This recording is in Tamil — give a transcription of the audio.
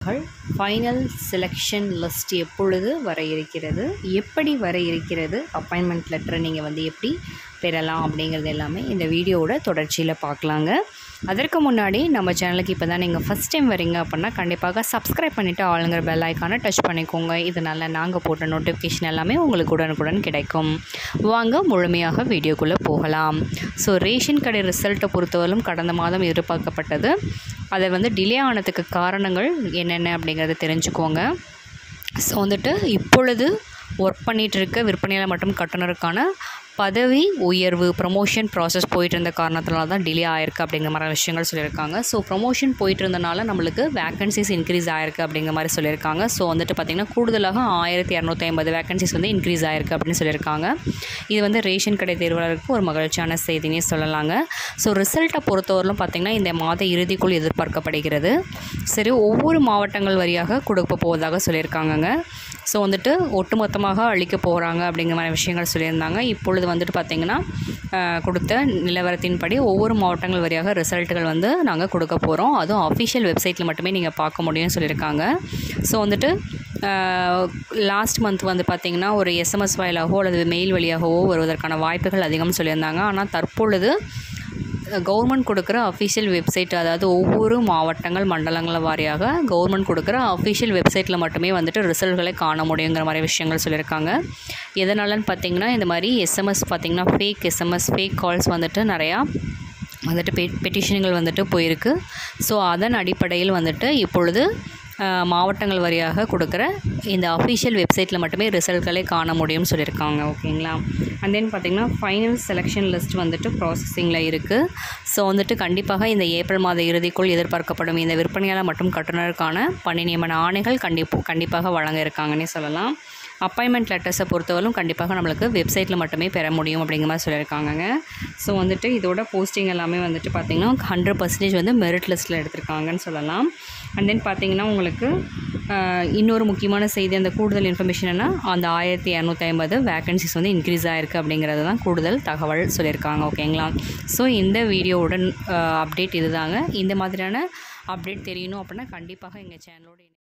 ஃபைனல் செலெக்ஷன் லிஸ்ட் எப்பொழுது வர இருக்கிறது எப்படி வர இருக்கிறது அப்பாயின்மெண்ட் லெட்டரை நீங்கள் வந்து எப்படி பெறலாம் அப்படிங்கிறது எல்லாமே இந்த வீடியோவோட தொடர்ச்சியில் பார்க்கலாங்க அதற்கு முன்னாடி நம்ம சேனலுக்கு இப்போ தான் நீங்கள் ஃபஸ்ட் டைம் வரீங்க அப்படின்னா கண்டிப்பாக சப்ஸ்கிரைப் பண்ணிவிட்டு ஆளுங்கிற பெல் ஐக்கானை டச் பண்ணிக்கோங்க இதனால் நாங்கள் போட்ட நோட்டிஃபிகேஷன் எல்லாமே உங்களுக்கு உடனுக்குடன் கிடைக்கும் வாங்க முழுமையாக வீடியோக்குள்ளே போகலாம் ஸோ ரேஷன் கடை ரிசல்ட்டை பொறுத்தவரையிலும் கடந்த மாதம் எதிர்பார்க்கப்பட்டது அதை வந்து டிலே ஆனதுக்கு காரணங்கள் என்னென்ன அப்படிங்கிறத தெரிஞ்சுக்கோங்க ஸோ வந்துட்டு இப்பொழுது ஒர்க் பண்ணிகிட்டு இருக்க விற்பனையாளர் மற்றும் கட்டுனருக்கான பதவி உயர்வு ப்ரமோஷன் ப்ராசஸ் போயிட்டு இருந்த காரணத்தினால தான் டிலே ஆயிருக்கு அப்படிங்கிற மாதிரி விஷயங்கள் சொல்லியிருக்காங்க ஸோ ப்ரமோஷன் போயிட்டு இருந்தனால நம்மளுக்கு வேகன்சிஸ் இன்க்ரீஸ் ஆயிருக்கு அப்படிங்கிற மாதிரி சொல்லியிருக்காங்க ஸோ வந்துட்டு பார்த்திங்கன்னா கூடுதலாக ஆயிரத்தி இரநூத்தி ஐம்பது வேகன்சிஸ் வந்து இன்க்ரீஸ் ஆயிருக்கு அப்படின்னு சொல்லியிருக்காங்க இது வந்து ரேஷன் கடை தேர்வாளருக்கு ஒரு மகிழ்ச்சியான செய்தினே சொல்லலாங்க ஸோ ரிசல்ட்டை பொறுத்தவரையிலும் பார்த்திங்கன்னா இந்த மாத இறுதிக்குள் எதிர்பார்க்கப்படுகிறது சரி ஒவ்வொரு மாவட்டங்கள் வழியாக கொடுக்க போவதாக சொல்லியிருக்காங்கங்க ஸோ வந்துட்டு ஒட்டுமொத்தமாக அழிக்க போகிறாங்க அப்படிங்கிற மாதிரி விஷயங்கள் சொல்லியிருந்தாங்க இப்பொழுது வந்துட்டு பார்த்திங்கன்னா கொடுத்த நிலவரத்தின்படி ஒவ்வொரு மாவட்டங்கள் வழியாக ரிசல்ட்டுகள் வந்து நாங்கள் கொடுக்க போகிறோம் அதுவும் அஃபிஷியல் வெப்சைட்டில் மட்டுமே நீங்கள் பார்க்க முடியும்னு சொல்லியிருக்காங்க ஸோ வந்துட்டு லாஸ்ட் மந்த் வந்து பார்த்திங்கன்னா ஒரு எஸ்எம்எஸ் வாயிலாகவோ அல்லது மெயில் வழியாகவோ வருவதற்கான வாய்ப்புகள் அதிகம்னு சொல்லியிருந்தாங்க ஆனால் தற்பொழுது கவர்மெண்ட் கொடுக்குற அஃபிஷியல் வெப்சைட் அதாவது ஒவ்வொரு மாவட்டங்கள் மண்டலங்கள் வாரியாக கவர்மெண்ட் கொடுக்குற அஃபிஷியல் வெப்சைட்டில் மட்டுமே வந்துட்டு ரிசல்ட்களை காண முடியுங்கிற மாதிரி விஷயங்கள் சொல்லியிருக்காங்க எதனாலன்னு பார்த்தீங்கன்னா இந்த மாதிரி எஸ்எம்எஸ் பார்த்திங்கன்னா ஃபேக் எஸ்எம்எஸ் ஃபேக் கால்ஸ் வந்துட்டு நிறையா வந்துட்டு பெ பெட்டிஷன்கள் வந்துட்டு போயிருக்கு ஸோ அதன் அடிப்படையில் வந்துட்டு இப்பொழுது மாவட்டங்கள் வழியாக கொடுக்குற இந்த அஃபிஷியல் வெப்சைட்டில் மட்டுமே ரிசல்ட்களை காண முடியும்னு சொல்லியிருக்காங்க ஓகேங்களா அண்ட் தென் பார்த்திங்கன்னா ஃபைனல் செலெக்ஷன் லிஸ்ட் வந்துட்டு ப்ராசஸிங்கில் இருக்குது ஸோ வந்துட்டு கண்டிப்பாக இந்த ஏப்ரல் மாத இறுதிக்குள் எதிர்பார்க்கப்படும் இந்த விற்பனையாளர் மற்றும் கட்டுநருக்கான பணி நியமன ஆணைகள் கண்டிப்பாக கண்டிப்பாக வழங்க இருக்காங்கன்னே சொல்லலாம் அப்பாயின்மெண்ட் லெட்டர்ஸை பொறுத்தவரைக்கும் கண்டிப்பாக நம்மளுக்கு வெப்சைட்டில் மட்டுமே பெற முடியும் அப்படிங்கிற மாதிரி சொல்லியிருக்காங்கங்க ஸோ வந்துட்டு இதோட போஸ்டிங் எல்லாமே வந்துட்டு பார்த்திங்கன்னா ஹண்ட்ரட் பர்சன்டேஜ் வந்து மெரிட் லிஸ்ட்டில் எடுத்திருக்காங்கன்னு சொல்லலாம் அண்ட் தென் பார்த்திங்கன்னா உங்களுக்கு இன்னொரு முக்கியமான செய்தி அந்த கூடுதல் இன்ஃபர்மேஷன்னா அந்த ஆயிரத்தி இரநூத்தி ஐம்பது வேக்கன்சிஸ் வந்து இன்க்ரீஸ் ஆகிருக்கு அப்படிங்கிறது தான் கூடுதல் தகவல் சொல்லியிருக்காங்க ஓகேங்களா ஸோ இந்த வீடியோவோட அப்டேட் இதுதாங்க இந்த மாதிரியான அப்டேட் தெரியணும் அப்படின்னா கண்டிப்பாக எங்கள் சேனலோட